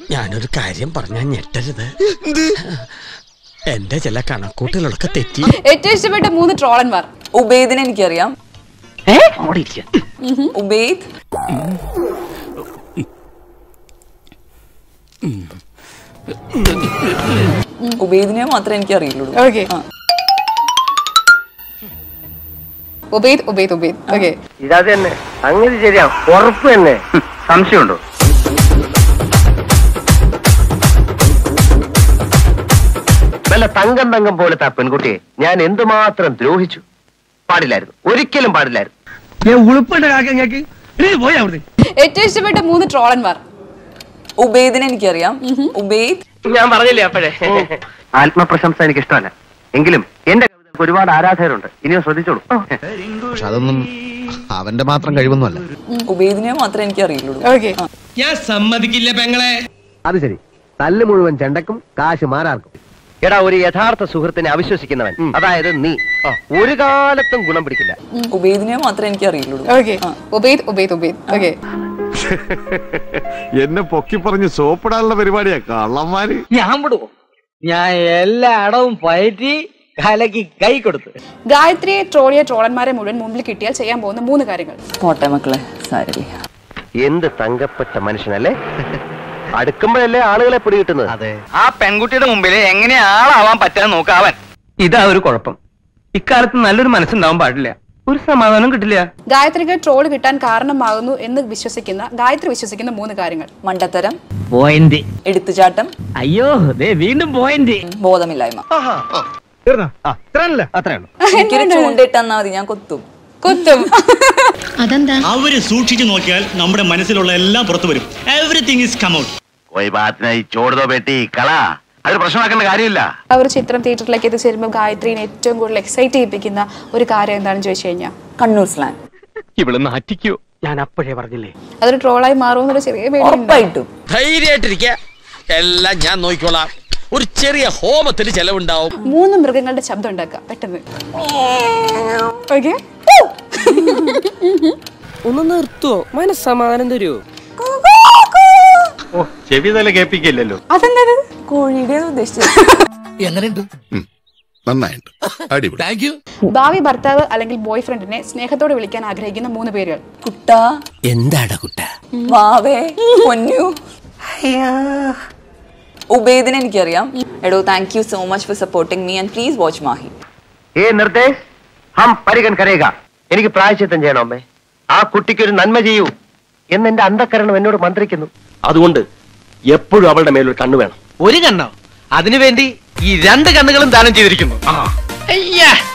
ഞാനൊരു കാര്യം പറഞ്ഞാൽ ഞെട്ടരുത് എന്റെ ചില കണക്കൂട്ടലുകളൊക്കെ തെറ്റി ഏറ്റവും ഇഷ്ടപ്പെട്ട മൂന്ന് ട്രോളന്മാർ ഉബൈദിനെ എനിക്കറിയാം ഉബൈദ് ഉബൈദിനെ മാത്രമേ എനിക്ക് അറിയുള്ളൂ ഓക്കെ ഉബൈദ് ഉബൈദ് ഉബൈദ് ഓക്കെ ഇതത് തന്നെ അങ്ങനെ ശരിയാ ഉറപ്പ് തന്നെ സംശയമുണ്ടോ വല്ല തങ്കം തങ്കം പോലത്തെ ആ പെൺകുട്ടിയെ ഞാൻ എന്തുമാത്രം ദ്രോഹിച്ചു പാടില്ലായിരുന്നു ഒരിക്കലും പാടില്ലായിരുന്നു ഏറ്റവും ഇഷ്ടപ്പെട്ട മൂന്ന് ട്രോളന്മാർ ഉബൈദിനെ എനിക്കറിയാം ഉബൈദ് ഞാൻ പറഞ്ഞില്ലേ അപ്പോഴേ ആത്മപ്രശംസ എനിക്ക് ഇഷ്ടമല്ല എങ്കിലും എന്റെ കവിതകൾക്ക് ഒരുപാട് ആരാധകരുണ്ട് ഇനിയും ശ്രദ്ധിച്ചോളൂ പക്ഷെ അതൊന്നും അവന്റെ മാത്രം കഴിവൊന്നുമല്ല ഉബൈദിനെ മാത്രമേ എനിക്ക് അറിയുള്ളൂ ഓക്കെ ഞാൻ സമ്മതിക്കില്ല പെങ്ങളെ അത് ശരി തല്ല് മുഴുവൻ ചെണ്ടക്കും കാശ് മാറാർക്കും എടാ ഒരു യഥാർത്ഥ സുഹൃത്തിനെ അവിശ്വസിക്കുന്നവൻ അതായത് നീ ഒരു കാലത്തും ഗുണം പിടിക്കില്ല ഉബൈദിനെ മാത്രമേ എനിക്ക് അറിയുള്ളൂ ഓക്കെ ഉബൈദ് ഉബൈദ് ഉബൈദ് ഓക്കെ എന്നെ പൊക്കി പറഞ്ഞ് സോപ്പിടാനുള്ള പരിപാടിയാ കള്ളന്മാര് ഞാൻ വിടുവോ ഞാൻ എല്ലായിടവും പയറ്റി കലക്കി കൈ കൊടുത്ത് ഗായത്രിയെ ട്രോളിയ ട്രോളന്മാരെ മുഴുവൻ മുമ്പിൽ കിട്ടിയാൽ ചെയ്യാൻ പോകുന്ന മൂന്ന് കാര്യങ്ങൾ പോട്ടെ മക്കളെ സാരല്ലേ എന്ത് തങ്കപ്പെട്ട മനുഷ്യനല്ലേ അടുക്കുമ്പോഴല്ലേ ആളുകളെ പിടികിട്ടുന്നത് അതെ ആ പെൺകുട്ടിയുടെ മുമ്പിൽ എങ്ങനെ ആളാവാൻ പറ്റാൻ നോക്കാവൻ ഇതാ ഒരു കുഴപ്പം ഇക്കാലത്ത് നല്ലൊരു മനസ്സുണ്ടാവാൻ പാടില്ല ഒരു സമാധാനം കിട്ടില്ല ഗായത്രിക്ക് ട്രോൾ കിട്ടാൻ കാരണമാകുന്നു എന്ന് വിശ്വസിക്കുന്ന ഗായത്രി വിശ്വസിക്കുന്ന മൂന്ന് കാര്യങ്ങൾ മണ്ടത്തരം പോയിന്റ് എടുത്തുചാട്ടം അയ്യോ ദേ വീണ്ടും പോയിന്റ് ബോധമില്ലായ്മ അത്രേ ഉള്ളൂ എനിക്കൊരു ചൂണ്ടിട്ടെന്നാ മതി ഞാൻ കൊത്തും കുത്തും അവര് സൂക്ഷിച്ചു നോക്കിയാൽ നമ്മുടെ മനസ്സിലുള്ള എല്ലാം പുറത്തു വരും എവറിങ് ഇസ് കം ഔട്ട് കോയി ബാത്തിനായി ചോടുതോ ബേട്ടി കള അത് പ്രശ്നമാക്കേണ്ട കാര്യമില്ല ആ ഒരു ചിത്രം തിയേറ്ററിലേക്ക് എത്തിച്ചേരുമ്പോൾ ഗായത്രീനെ ഏറ്റവും കൂടുതൽ എക്സൈറ്റ് ചെയ്യിപ്പിക്കുന്ന ഒരു കാര്യം എന്താണെന്ന് ചോദിച്ചു കഴിഞ്ഞാൽ കണ്ണൂർ സ്ലാൻ ഇവള് നാറ്റിക്കോ ഞാൻ അപ്പോഴേ പറഞ്ഞില്ലേ അതൊരു ട്രോളായി മാറുമെന്നൊരു ചെറിയ പേടി ഉറപ്പായിട്ടും ധൈര്യമായിട്ടിരിക്കുക എല്ലാം ഞാൻ നോക്കിക്കോളാം ഒരു ചെറിയ ഹോമത്തിന് ചെലവുണ്ടാവും മൂന്ന് മൃഗങ്ങളുടെ ശബ്ദം ഉണ്ടാക്കുക പെട്ടെന്ന് ഓക്കെ ഒന്ന് നിർത്തുവോ മനസ്സമാധാനം തരുമോ ചെവി തല കേൾപ്പിക്കില്ലല്ലോ അതെന്തത് കോഴിയുടെ ഉദ്ദേശിച്ചത് നന്നായിട്ട് അടിപൊളി ഭാവി ഭർത്താവ് അല്ലെങ്കിൽ ബോയ് ഫ്രണ്ടിനെ സ്നേഹത്തോടെ വിളിക്കാൻ ആഗ്രഹിക്കുന്ന മൂന്ന് പേരുകൾ കുട്ട എന്താടാ കുട്ട വാവേ പൊന്നു ഉബൈദിനെ എനിക്കറിയാം എടോ thank you so much for supporting me and please watch Mahi a Nirdesh ഹം പരിഗൺ കരയുക എനിക്ക് പ്രായശ്ചിത്തം ചെയ്യണം അമ്മേ ആ കുട്ടിക്ക് ഒരു നന്മ ചെയ്യൂ എന്ന് എന്റെ അന്ധക്കരണം എന്നോട് മന്ത്രിക്കുന്നു അതുകൊണ്ട് എപ്പോഴും അവളുടെ മേലൊരു കണ്ണു വേണം ഒരു കണ്ണോ അതിനുവേണ്ടി ഈ രണ്ട് കണ്ണുകളും ദാനം ചെയ്തിരിക്കുന്നു അയ്യാ